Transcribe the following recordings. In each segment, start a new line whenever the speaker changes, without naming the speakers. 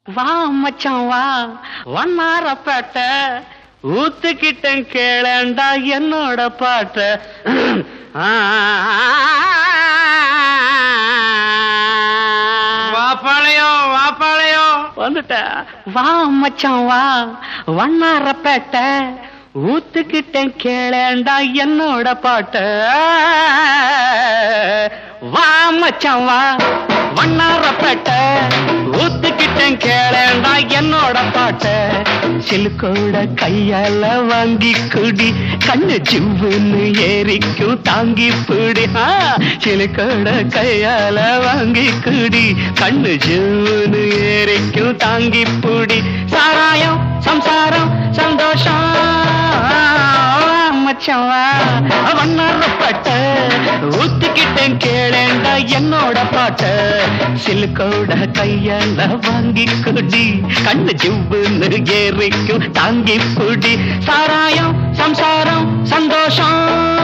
வா மச்சான் வா வண்ணாரப்பேட்ட ஊத்துக்கிட்டேன் கேளண்டா என்னோட பாட்ட
வாப்பாளையம் வாப்பாளையம்
வந்துட்ட வா மச்சான் வா வண்ணாரப்பேட்ட ஊத்துக்கிட்டேன் கேளேண்டா என்னோட பாட்ட வா மச்சான் வா வண்ணாரப்பேட்ட ஊத்துக்கிட்டேன் கேளேண்டா என்னோட பாட்ட சிலுக்கோட கையால வாங்கி குடி கண்ணு சிவ்வுன்னு ஏறிக்கும் தாங்கி பிடி ஆ, சிலுக்கோட கையால வாங்கி குடி கண்ணு சிவ்வுன்னு ஏறிக்கும் தாங்கி பிடி சாராயம் சம்சாரம் சந்தோஷம் மச்சவா வண்ணாரப்பட்ட ஊத்திக்கிட்டேன் கேளேண்டா என்னோட பாட்ட சிலுக்கோட கையால வாங்கி குடி கண்ணு ஜிவ்வுன்னு ஏறிக்கும் தாங்கி புடி சாராயம் சம்சாரம் சந்தோஷம்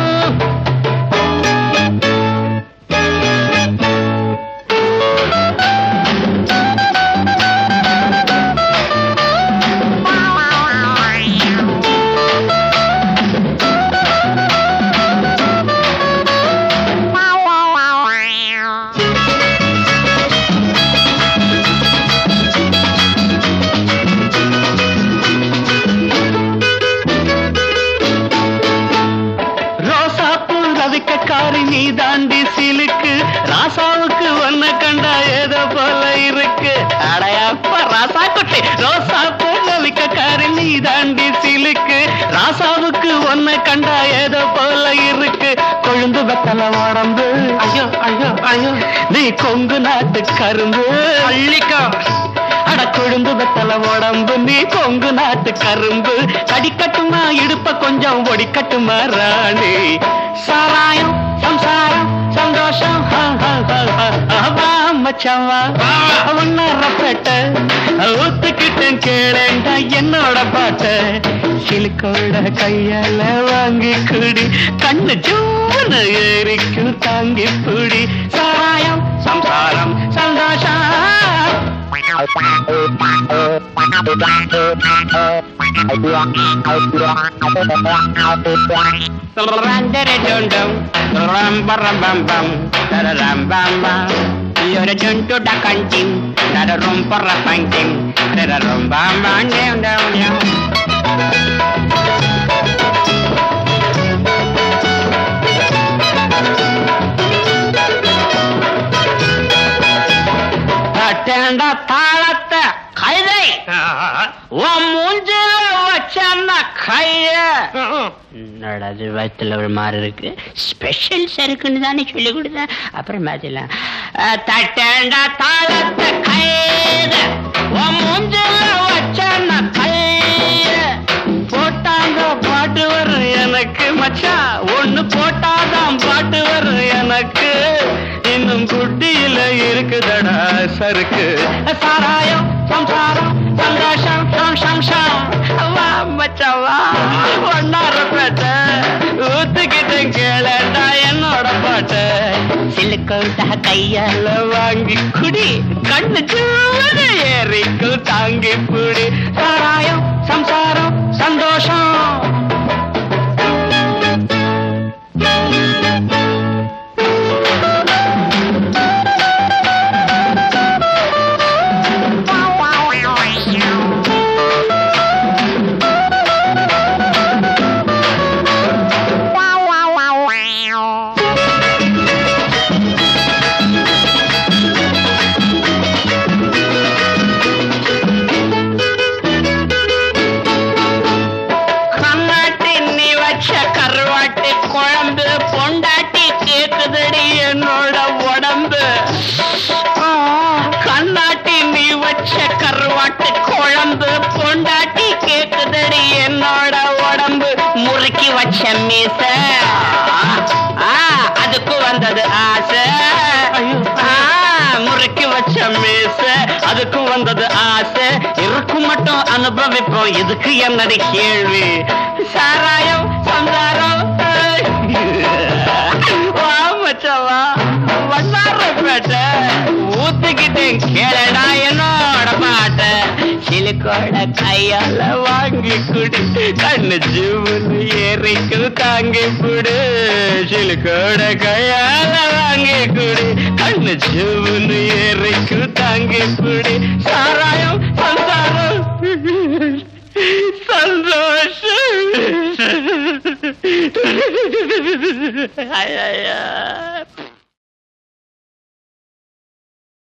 ரோசாப்பூ ரவிக்கக்காரி நீ தாண்டி சிலுக்கு ராசாவுக்கு ஒன்ன கண்டா ஏதோ போல இருக்கு அடையாப்ப ராசா குட்டி ரோசாப்பூ ரவிக்கக்காரி நீ தாண்டி சிலுக்கு ராசாவுக்கு ஒன்ன கண்டா ஏதோ போல இருக்கு கொழுந்து வெத்தல உடம்பு
ஐயோ ஐயோ ஐயோ
நீ கொங்கு நாட்டு கரும்பு
அள்ளிக்கோ
அட கொழுந்து வெத்தல உடம்பு நீ கொங்கு நாட்டு கரும்பு கடிக்கட்டுமா இடுப்ப கொஞ்சம் ஒடிக்கட்டுமா ராணி சாராயம் சம்சாரம் சந்தோஷம் ஹா, ஹா, ஹா, ஹா. வா மச்சான் வா ஒன்னரப்பட்ட ஊத்துக்கிட்டேன் கேளேண்டா என்னோட பாட்ட சிலுக்கோட கையால வாங்கி குடி கண்ணு ஜூன்னு ஏறிக்கும் தாங்கி புடி சாராயம் சம்சாரம் சந்தோஷம்
Ram-dum-dum, ram-ba-ram-bam-bam, da-da-ram-bam-bam. You're a junto da cantim, da da rum pa ra pantim, da da rum bam bam down down down.
தட்டேண்டா தாளத்தை கைதை உன் மூஞ்சில வச்சன்னா கைய என்னடா இது வயிற்றுல ஒரு மாதிரி இருக்கு ஸ்பெஷல் சருக்குன்னு தானே சொல்லி கொடுத்தேன் அப்புறம் மாத்திடலாம் அஹ், தட்டேண்டா தாளத்தை கைத உன் மூஞ்சில வச்சன்னா கைய போட்டாங்க பாட்டு வரும் எனக்கு மச்சான் ஒண்ணு போட்டாதான் பாட்டு வரும் எனக்கு இன்னும் குட்டியில இருக்குதடா சருக்கு சாராயம் சம்சாரம் சந்தோஷம் ஷம் ஷம் ஷம் வா மச்சான் வா ஒன்னாரப்பேட்ட ஊத்துக்கிட்டேன் கேளடா என்னோட பாட்ட சிலுக்கோட்டா கையால வாங்கி குடி கண்ணு சூடு ஏறிக்கும் தாங்கி புடி சாராயம் சம்சாரம் சந்தோஷம் கண்ணாட்டி நீ வச்ச கருவாட்டி குழம்பு பொண்டாட்டி கேக்குதடி என்னோட உடம்பு ஆ, கண்ணாட்டி நீ வச்ச கருவாட்டு குழம்பு பொண்டாட்டி கேக்குதடி என்னோட உடம்பு முறுக்கி வச்ச மீச ஆ, அதுக்கு வந்தது ஆசை ஆ, முறுக்கி வச்ச மீச அதுக்கு வந்தது ஆசை இருக்கும் மட்டும் அனுபவிப்போம் இதுக்கு என்னடி கேள்வி சாராயம் சந்தாரம் வா மச்சவா வண்ணாரப்பேட்டை ஊத்திக்கிட்டு கேளடா என்னோட பாட்ட சிலுக்கோட கையால வாங்கி குடி கண்ணு ஜீவனு ஏறிக்கு தாங்கி புடு சிலுக்கோட கையால வாங்கி குடி கண்ணு ஜீவனு ஏறிக்கு தாங்கி புடி சாராயம் சந்தாரம் சந்தோஷம் ஐயா